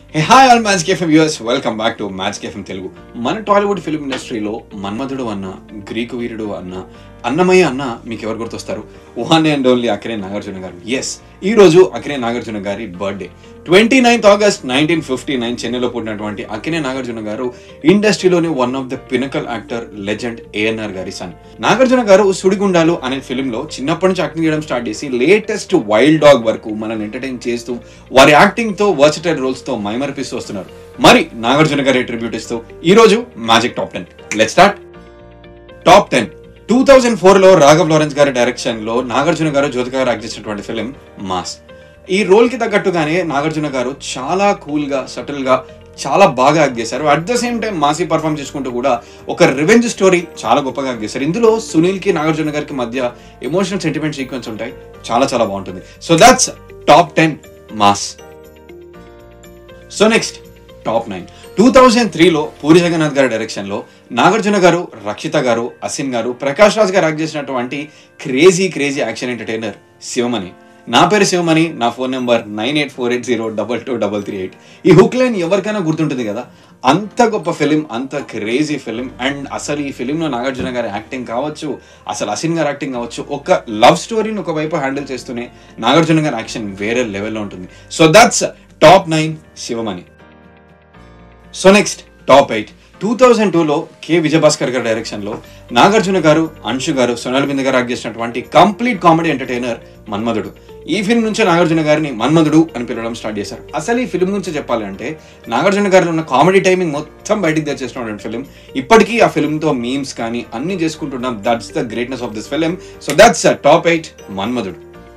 Hey hi all match cafe viewers welcome back to match cafe Telugu మన Tollywood film ఇండస్ట్రీలో మన్మధుడు అన్న Greek వీరుడు అన్న అన్నమయ్య అన్న మీకు ఎవరు గుర్తొస్తారు one and only Akkineni Nagarjuna గారు ఎస్ ఈ రోజు అక్కినే నాగార్జున గారి birthday twenty ninth August nineteen fifty nine చెన్నైలో పుట్టినటువంటి అక్కినే నాగార్జున గారు ఇండస్ట్రీలోని one of the pinnacle actor legend ANR గారి సన్ నాగార్జున గారు సుడిగుండాలు అనే ఫిల్మ్ లో చిన్నప్పటి నుంచి యాక్టింగ్ చేయడం స్టార్ట్ చేసి లేటెస్ట్ వైల్డ్ డాగ్ వరకు మనల్ని ఎంటర్టైన్ చేస్తూ వారి యాక్టింగ్ తో వర్సటైల్ రోల్స్ తో మైమర్పిస్తూ వస్తున్నారు మరి నాగార్జున గారి ట్రిబ్యూట్ ఇస్తూ ఈ రోజు magic top ten let start top ten two thousand four లో రాఘవ్ లారెన్స్ గారి డైరెక్షన్ లో నాగార్జున గారు జ్యోతిక గారు యాక్ట్ చేసినటువంటి ఫిలిం మాస్ ఈ రోల్ కి తగ్గట్టుగానే నాగార్జున గారు చాలా కూల్ గా సటిల్ గా చాలా బాగా యాక్ట్ చేశారు అట్ ద సేమ్ టైం మాసి పర్ఫామ్ చేసుకుంటూ కూడా ఒక రివెంజ్ స్టోరీ చాలా గొప్పగా యాక్ట్ చేశారు ఇందులో సునీల్ కి నాగార్జున గారికి మధ్య ఎమోషనల్ సెంటిమెంట్ సీక్వెన్స్ ఉంటాయి చాలా చాలా బాగుంటుంది so that's top ten mass so next top nine two thousand త్రీలో పూరి జగన్నాథ్ గారి డైరెక్షన్లో నాగార్జున గారు రక్షిత గారు అసిన్ గారు ప్రకాష్ రాజ్ గారు యాక్ట్ చేసినటువంటి crazy crazy action entertainer Shivamani నా పేరు శివమణి నా phone number nine eight four eight zero double two double three eight ఈ హుక్ లైన్ ఎవరికైనా గుర్తుంటుంది కదా అంత గొప్ప ఫిలిం అంత క్రేజీ ఫిలిం అండ్ అసలు ఈ ఫిలింలో నాగార్జున గారి యాక్టింగ్ కావచ్చు అసలు అసిన్ గారి యాక్టింగ్ కావచ్చు ఒక లవ్ స్టోరీని ఒకవైపు హ్యాండిల్ చేస్తూనే నాగార్జున గారి యాక్షన్ వేరే లెవెల్లో ఉంటుంది so that's top nine Shivamani so next top eight two thousand టూలో కె విజయభాస్కర్ గారి డైరెక్షన్లో నాగార్జున గారు అంశు గారు సోనాల్ బింద్ గారు యాక్ట్ చేసినటువంటి కంప్లీట్ కామెడీ ఎంటర్టైనర్ మన్మధుడు ఈ ఫిల్మ్ నుంచే నాగార్జున గారిని మన్మధుడు అని పిలవడం స్టార్ట్ చేశారు అసలు ఈ ఫిల్మ్ గురించి చెప్పాలంటే నాగార్జున గారిలో ఉన్న కామెడీ టైమింగ్ మొత్తం బయటికి తెచ్చేసినటువంటి ఫిల్మ్ ఇప్పటికీ ఆ ఫిల్మ్తో మీమ్స్ కానీ అన్ని చేసుకుంటున్నాం that's the greatness of this film so that's top eight Manmadhudu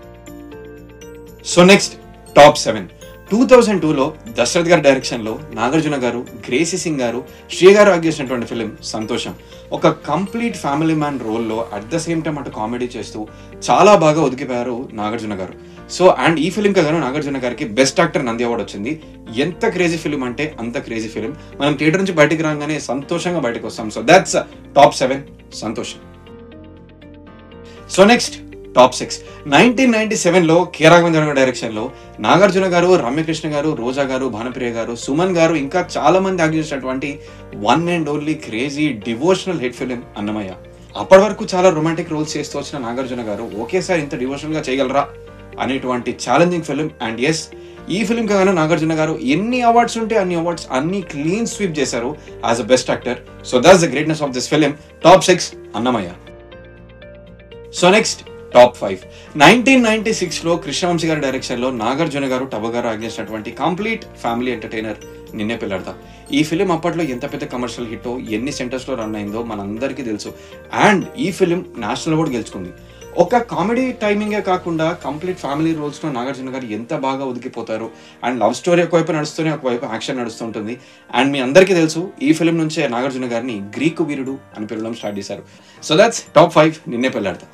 so next top seven two thousand టూలో దశరథ్ గారి డైరెక్షన్లో నాగార్జున గారు గ్రేసీ సింగ్ గారు శ్రీ గారు యాక్ట్ చేసినటువంటి ఫిలిం సంతోషం ఒక కంప్లీట్ ఫ్యామిలీ మ్యాన్ రోల్లో అట్ ద సేమ్ టైం అటు కామెడీ చేస్తూ చాలా బాగా ఒదిగిపోయారు నాగార్జున గారు సో అండ్ ఈ ఫిలిం గాను నాగార్జున గారికి బెస్ట్ యాక్టర్ నంది అవార్డు వచ్చింది ఎంత క్రేజీ ఫిలిం అంటే అంత క్రేజీ ఫిలిం మనం థియేటర్ నుంచి బయటికి రాగానే సంతోషంగా బయటకు వస్తాం so that's top seven Santosham so next top six nineteen ninety సెవెన్లో కే రాఘవేంద్ర గారి డైరెక్షన్లో నాగార్జున గారు రమ్యకృష్ణ గారు రోజా గారు భానుప్రియ గారు సుమన్ గారు ఇంకా చాలా మంది యాక్ట్ చేసినటువంటి one and only crazy devotional hit film Annamayya అప్పటి వరకు చాలా రొమాంటిక్ రోల్స్ చేస్తూ వచ్చిన నాగార్జున గారు ఒకేసారి ఇంత డివోషనల్ గా చేయగలరా అనేటువంటి ఛాలెంజింగ్ ఫిలిం అండ్ ఎస్ ఈ ఫిలిం కాగానే నాగార్జున గారు ఎన్ని అవార్డ్స్ ఉంటే అన్ని అవార్డ్స్ అన్ని క్లీన్ స్వీప్ చేశారు as a best actor so that's the greatness of this film top six Annamayya so next top five nineteen ninety సిక్స్లో కృష్ణవంశీ గారి డైరెక్షన్లో నాగార్జున గారు టబ గారు యాక్ట్ చేసినటువంటి కంప్లీట్ ఫ్యామిలీ ఎంటర్టైనర్ నిన్నే పిల్లడతా ఈ ఫిలిం అప్పట్లో ఎంత పెద్ద కమర్షియల్ హిట్టో ఎన్ని సెంటర్స్లో రన్ అయిందో మనందరికీ తెలుసు అండ్ ఈ ఫిలిం నేషనల్ అవార్డు గెలుచుకుంది ఒక కామెడీ టైమింగే కాకుండా కంప్లీట్ ఫ్యామిలీ రోల్స్లో నాగార్జున గారు ఎంత బాగా ఉదికిపోతారు అండ్ లవ్ స్టోరీ ఒకవైపు నడుస్తూనే ఒకవైపు యాక్షన్ నడుస్తుంటుంది అండ్ మీ అందరికీ తెలుసు ఈ ఫిలిం నుంచే నాగార్జున గారిని గ్రీకు వీరుడు అని పిలవడం స్టార్ట్ చేశారు so that's top five Ninne Pelladatha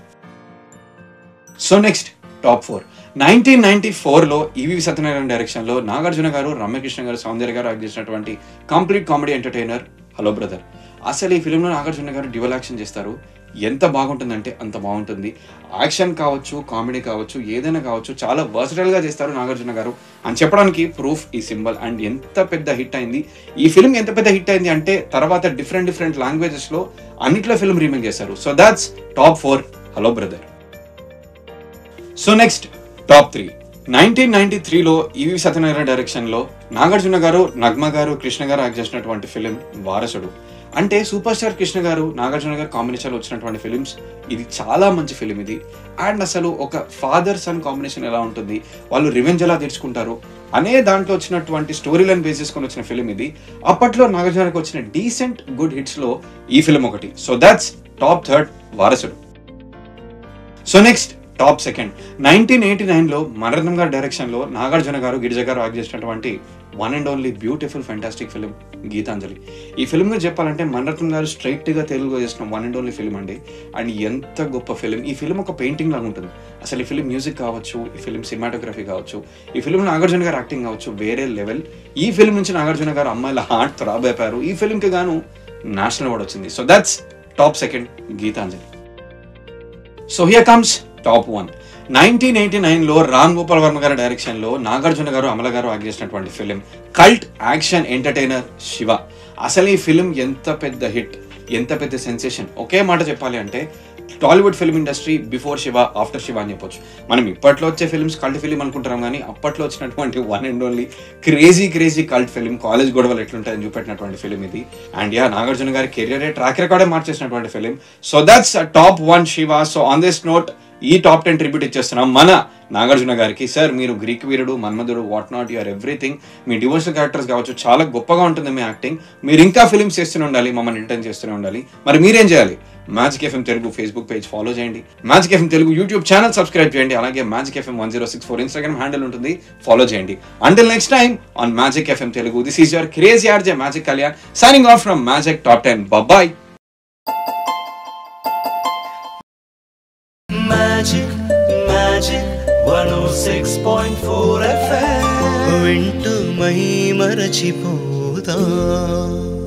so next top four nineteen ninety ఫోర్లో ఈవి సత్యనారాయణ డైరెక్షన్లో నాగార్జున గారు రమ్యకృష్ణ గారు సౌందర్య గారు యాక్ట్ చేసినటువంటి complete comedy entertainer hello brother అసలు ఈ ఫిలింలో నాగార్జున గారు డ్యువల్ యాక్షన్ చేస్తారు ఎంత బాగుంటుందంటే అంత బాగుంటుంది యాక్షన్ కావచ్చు కామెడీ కావచ్చు ఏదైనా కావచ్చు చాలా versatile గా చేస్తారు నాగార్జున గారు అని చెప్పడానికి ప్రూఫ్ ఈ సింబల్ అండ్ ఎంత పెద్ద హిట్ అయింది ఈ ఫిల్మ్ ఎంత పెద్ద హిట్ అయింది అంటే తర్వాత డిఫరెంట్ డిఫరెంట్ లాంగ్వేజెస్లో అన్నిట్లో ఫిల్మ్ రీమేక్ చేశారు so that's top four hello brother so next top three nineteen ninety త్రీలో ఈవి సత్యనారాయణ డైరెక్షన్లో నాగార్జున గారు నగ్మ గారు కృష్ణ గారు యాక్ట్ చేసినటువంటి ఫిలిం వారసుడు అంటే సూపర్ స్టార్ కృష్ణ గారు నాగార్జున గారు కాంబినేషన్లో వచ్చినటువంటి ఫిలిమ్స్ ఇది చాలా మంచి ఫిలిం ఇది అండ్ అసలు ఒక ఫాదర్ సన్ కాంబినేషన్ ఎలా ఉంటుంది వాళ్ళు రివెంజ్ ఎలా తీర్చుకుంటారు అనే దాంట్లో వచ్చినటువంటి స్టోరీ లైన్ బేస్ చేసుకొని వచ్చిన ఫిలిం ఇది అప్పట్లో నాగార్జునకి వచ్చిన డీసెంట్ గుడ్ హిట్స్లో ఈ ఫిలిం ఒకటి so that's top third Varasudu so next top second nineteen eighty నైన్లో మరణం గారి డైరెక్షన్లో నాగార్జున గారు గిరిజ గారు యాక్ట్ చేసినటువంటి one and only beautiful fantastic film Geethanjali ఈ ఫిల్మ్ గురించి చెప్పాలంటే మణరత్నం గారు స్ట్రైట్ గా తెలుగులో చేసిన వన్ అండ్ ఓన్లీ ఫిలిం అండి అండ్ ఎంత గొప్ప ఫిలిం ఈ ఫిలిం ఒక పెయింటింగ్ లాగా ఉంటుంది అసలు ఈ ఫిలిం మ్యూజిక్ కావచ్చు ఈ ఫిలిం సినిమాటోగ్రఫీ కావచ్చు ఈ ఫిలిం నాగార్జున గారు యాక్టింగ్ కావచ్చు వేరే లెవెల్ ఈ ఫిలిం నుంచి నాగార్జున గారు అమ్మాయిల హార్ట్ థ్రాబ్ అయిపోయారు ఈ ఫిలింకి గాను నేషనల్ అవార్డు వచ్చింది so that's top second Geethanjali so here comes top one nineteen eighty నైన్లో రామ్ గోపాల్ వర్మ గారి డైరెక్షన్లో నాగార్జున గారు అమల గారు యాక్ట్ చేసినటువంటి film cult action entertainer Siva అసలు ఈ ఫిలిం ఎంత పెద్ద హిట్ ఎంత పెద్ద సెన్సేషన్ ఒకే మాట చెప్పాలి అంటే Tollywood film industry before Siva after Siva అని చెప్పొచ్చు మనం ఇప్పట్లో వచ్చే ఫిల్మ్స్ కల్ట్ ఫిలిం అనుకుంటాం కానీ అప్పట్లో వచ్చినటువంటి one and only crazy crazy cult film college గొడవలు ఎట్లుంటాయని చూపెట్టినటువంటి ఫిలిం ఇది అండ్ యా నాగార్జున గారి కెరియర్ ట్రాక్ రికార్డే మార్చేసినటువంటి film so that's top one Siva so on this note ఈ టాప్ టెన్ ట్రిబ్యూట్ ఇచ్చేస్తున్నాం మన నాగార్జున గారికి సార్ మీరు గ్రీక్ వీరుడు Manmadhudu what not your everything మీ డివోషనల్ క్యారెక్టర్స్ కావచ్చు చాలా గొప్పగా ఉంటుంది మీ యాక్టింగ్ మీరు ఇంకా ఫిలిమ్స్ చేస్తూనే ఉండాలి మమ్మల్ని ఇంటర్న్ చేస్తూనే ఉండాలి మరి మీరేం చేయాలి magic FM Telugu Facebook page follow చేయండి magic FM Telugu YouTube channel subscribe చేయండి అలాగే magic FM one zero six four Instagram handle ఉంటుంది ఫాలో చేయండి until next time on magic FM Telugu this is your crazy RJ magic Kalyan signing off from magic top ten boy Magic, magic, 106.4 FM. వింటూ మై మరచిపోతా